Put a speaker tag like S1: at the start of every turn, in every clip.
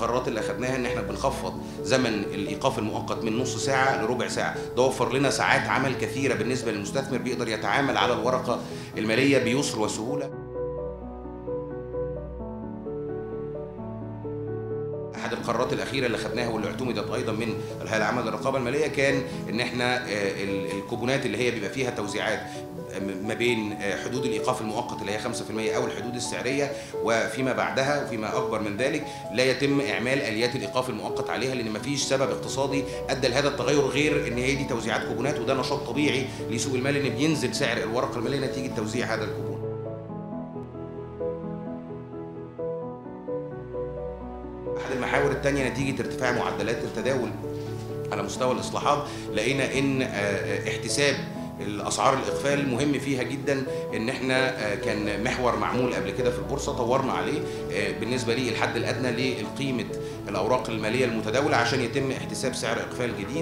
S1: القرارات اللي اخذناها ان احنا بنخفض زمن الايقاف المؤقت من نص ساعه لربع ساعه ده وفر لنا ساعات عمل كثيره بالنسبه للمستثمر بيقدر يتعامل على الورقه الماليه بيسر وسهوله احد القرارات الاخيره اللي خدناها واللي اعتمدت ايضا من الهيئه العامه للرقابه الماليه كان ان احنا آه، ال- الكوبونات اللي هي بيبقى فيها توزيعات ما بين آه، حدود الايقاف المؤقت اللي هي 5% او الحدود السعريه وفيما بعدها وفيما اكبر من ذلك لا يتم اعمال اليات الايقاف المؤقت عليها لان ما فيش سبب اقتصادي ادى لهذا التغير غير ان هي دي توزيعات كوبونات وده نشاط طبيعي لسوق المال ان بينزل سعر الورقه الماليه نتيجه توزيع هذا الكوبون احد المحاور الثانيه نتيجه ارتفاع معدلات التداول على مستوى الاصلاحات لقينا ان آه، آه، احتساب الاسعار الاقفال مهم فيها جدا ان احنا آه، كان محور معمول قبل كده في البورصه طورنا عليه آه، بالنسبه لي الحد الادنى لقيمه الاوراق الماليه المتداوله عشان يتم احتساب سعر اقفال جديد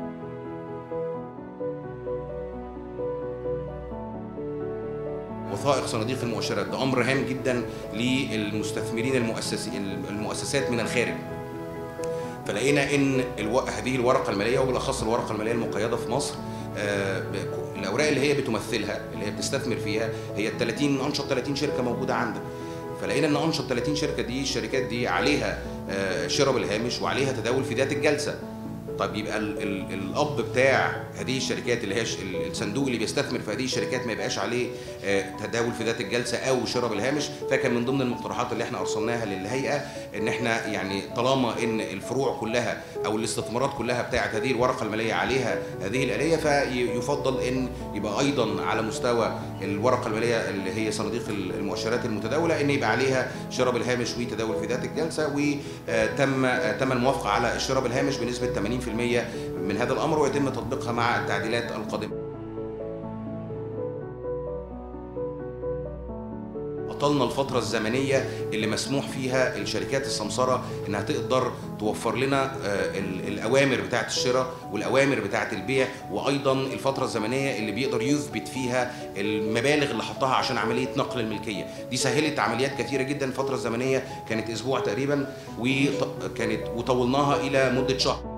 S1: وثائق صناديق المؤشرات ده امر هام جدا للمستثمرين المؤسسي المؤسسات من الخارج فلقينا ان الو... هذه الورقه الماليه وبالاخص الورقه الماليه المقيده في مصر آه، ب- الاوراق اللي هي بتمثلها اللي هي بتستثمر فيها هي ال 30 انشط 30 شركه موجوده عندك فلقينا ان انشط 30 شركه دي الشركات دي عليها آه، شراء بالهامش وعليها تداول في ذات الجلسه طب يبقى ال ال الاب بتاع هذه الشركات اللي هي ش- ال- الصندوق اللي بيستثمر في هذه الشركات ما يبقاش عليه آه، تداول في ذات الجلسه او شراء بالهامش فكان من ضمن المقترحات اللي احنا ارسلناها للهيئه ان احنا يعني طالما ان الفروع كلها او الاستثمارات كلها بتاعه هذه الورقه الماليه عليها هذه الاليه فيفضل ان يبقى ايضا على مستوى الورقه الماليه اللي هي صناديق المؤشرات المتداوله ان يبقى عليها شراء بالهامش وتداول في ذات الجلسه وتم تم الموافقه على الشراء بالهامش بنسبه 80% من هذا الامر ويتم تطبيقها مع التعديلات القادمه. أطلنا الفترة الزمنية اللي مسموح فيها الشركات السمسرة إنها تقدر توفر لنا آه، ال- الأوامر بتاعة الشراء والأوامر بتاعة البيع وأيضا الفترة الزمنية اللي بيقدر يثبت فيها المبالغ اللي حطها عشان عملية نقل الملكية دي سهلت عمليات كثيرة جدا الفترة الزمنية كانت أسبوع تقريبا وكانت وطولناها إلى مدة شهر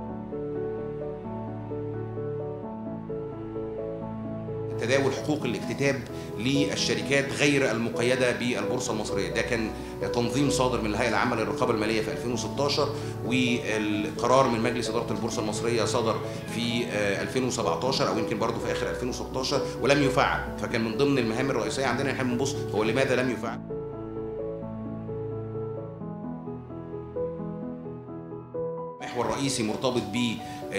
S1: تداول حقوق الاكتتاب للشركات غير المقيدة بالبورصة المصرية ده كان تنظيم صادر من الهيئة العامة للرقابة المالية في 2016 والقرار من مجلس إدارة البورصة المصرية صدر في آه، 2017 أو يمكن برضه في آخر 2016 ولم يفعل فكان من ضمن المهام الرئيسية عندنا إن احنا بنبص هو لماذا لم يفعل محور رئيسي مرتبط ب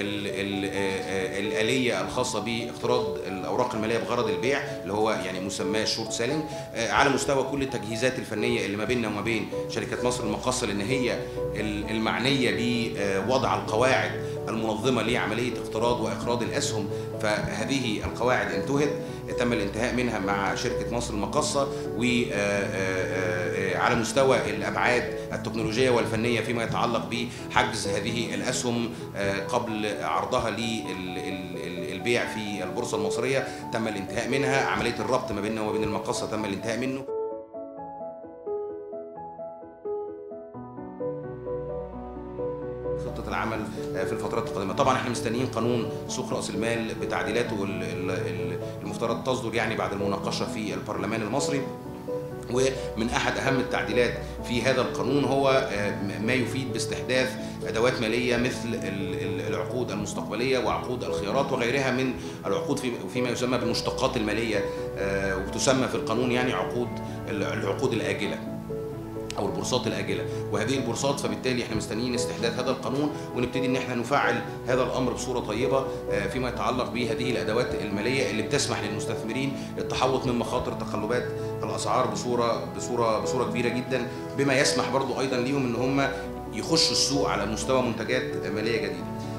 S1: الآلية الخاصة باقتراض الأوراق المالية بغرض البيع اللي هو يعني مسماه شورت سيلينج على مستوى كل التجهيزات الفنية اللي ما بيننا وما بين شركة مصر المقاصة لأن هي ال- المعنية بوضع القواعد المنظمة لعملية اقتراض وإقراض الأسهم فهذه القواعد انتهت تم الانتهاء منها مع شركة مصر المقاصة وعلى مستوى الأبعاد التكنولوجية والفنية فيما يتعلق بحجز هذه الأسهم آه، قبل عرضها للبيع في البورصة المصرية تم الانتهاء منها عملية الربط ما بيننا وبين المقاصة تم الانتهاء منه خطة العمل في الفترات القادمة طبعا احنا مستنيين قانون سوق رأس المال بتعديلاته ال- ال- ال- المفترض تصدر يعني بعد المناقشة في البرلمان المصري ومن احد اهم التعديلات في هذا القانون هو آه، ما يفيد باستحداث ادوات ماليه مثل ال- ال- العقود المستقبليه وعقود الخيارات وغيرها من العقود في- فيما يسمى بالمشتقات الماليه آه، وتسمى في القانون يعني عقود العقود الاجله او البورصات الاجله وهذه البورصات فبالتالي احنا مستنيين استحداث هذا القانون ونبتدي ان احنا نفعل هذا الامر بصوره طيبه آه، فيما يتعلق بهذه الادوات الماليه اللي بتسمح للمستثمرين التحوط من مخاطر تقلبات الاسعار بصوره بصوره بصوره كبيره جدا بما يسمح برضو ايضا ليهم ان هم يخشوا السوق على مستوى منتجات ماليه جديده